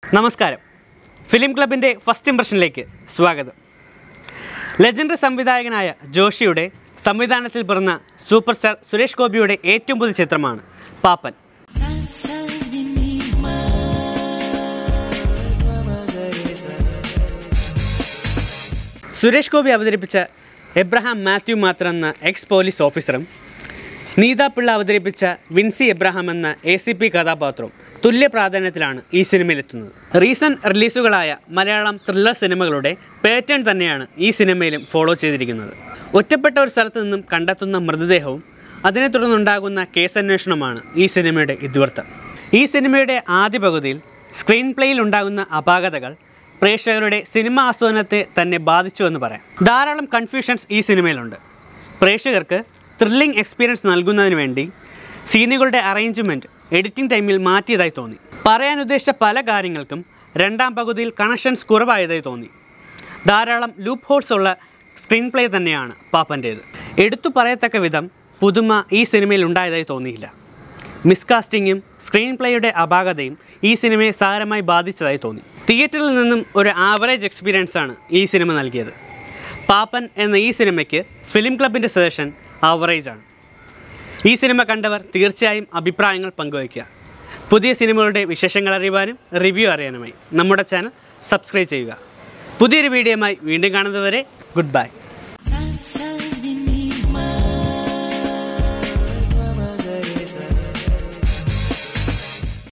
നമസ്കാരം ഫിലിം ക്ലബിൻ്റെ ഫസ്റ്റ് ഇംപ്രഷനിലേക്ക് സ്വാഗതം ലെജൻഡറി സംവിധായകനായ ജോഷിയുടെ സംവിധാനത്തിൽ പിറന്ന സൂപ്പർ സ്റ്റാർ സുരേഷ് ഗോപിയുടെ ഏറ്റവും പുതിയ ചിത്രമാണ് പാപ്പൻ സുരേഷ് ഗോപി അവതരിപ്പിച്ച എബ്രഹാം മാത്യു മാത്ര എന്ന എക്സ് പോലീസ് ഓഫീസറും നീത പിള്ള അവതരിപ്പിച്ച വിൻസി എബ്രഹാം എന്ന എ സി പി കഥാപാത്രവും തുല്യ പ്രാധാന്യത്തിലാണ് ഈ സിനിമയിലെത്തുന്നത് റീസെൻറ്റ് റിലീസുകളായ മലയാളം ത്രില്ലർ സിനിമകളുടെ പാറ്റേൺ തന്നെയാണ് ഈ സിനിമയിലും ഫോളോ ചെയ്തിരിക്കുന്നത് ഒറ്റപ്പെട്ട ഒരു സ്ഥലത്ത് നിന്നും കണ്ടെത്തുന്ന മൃതദേഹവും അതിനെ തുടർന്നുണ്ടാകുന്ന കേസന്വേഷണമാണ് ഈ സിനിമയുടെ ഇതിവൃത്തം ഈ സിനിമയുടെ ആദ്യ പകുതിയിൽ സ്ക്രീൻ പ്ലേയിൽ ഉണ്ടാകുന്ന അപാകതകൾ പ്രേക്ഷകരുടെ സിനിമ ആസ്വാദനത്തെ തന്നെ ബാധിച്ചു എന്ന് പറയാം ധാരാളം കൺഫ്യൂഷൻസ് ഈ സിനിമയിലുണ്ട് പ്രേക്ഷകർക്ക് ത്രില്ലിംഗ് എക്സ്പീരിയൻസ് നൽകുന്നതിന് വേണ്ടി സീനുകളുടെ അറേഞ്ച്മെൻറ്റ് എഡിറ്റിംഗ് ടൈമിൽ മാറ്റിയതായി തോന്നി പറയാൻ ഉദ്ദേശിച്ച പല കാര്യങ്ങൾക്കും രണ്ടാം പകുതിയിൽ കണക്ഷൻസ് കുറവായതായി തോന്നി ധാരാളം ലൂപ്പ് ഹോൾസ് ഉള്ള സ്ക്രീൻ പ്ലേ തന്നെയാണ് പാപ്പൻ്റേത് എടുത്തു പറയത്തക്ക വിധം പുതുമ ഈ സിനിമയിൽ ഉണ്ടായതായി തോന്നിയില്ല മിസ്കാസ്റ്റിങ്ങും സ്ക്രീൻ പ്ലേയുടെ അപാകതയും ഈ സിനിമയെ സാരമായി ബാധിച്ചതായി തോന്നി തിയേറ്ററിൽ നിന്നും ഒരു ആവറേജ് എക്സ്പീരിയൻസ് ആണ് ഈ സിനിമ നൽകിയത് പാപ്പൻ എന്ന ഈ സിനിമയ്ക്ക് ഫിലിം ക്ലബിൻ്റെ സജഷൻ ആവറേജ് ആണ് ഈ സിനിമ കണ്ടവർ തീർച്ചയായും അഭിപ്രായങ്ങൾ പങ്കുവയ്ക്കുക പുതിയ സിനിമകളുടെ വിശേഷങ്ങൾ അറിയുവാനും റിവ്യൂ അറിയാനുമായി നമ്മുടെ ചാനൽ സബ്സ്ക്രൈബ് ചെയ്യുക പുതിയൊരു വീഡിയോയുമായി വീണ്ടും കാണുന്നതുവരെ ഗുഡ് ബൈ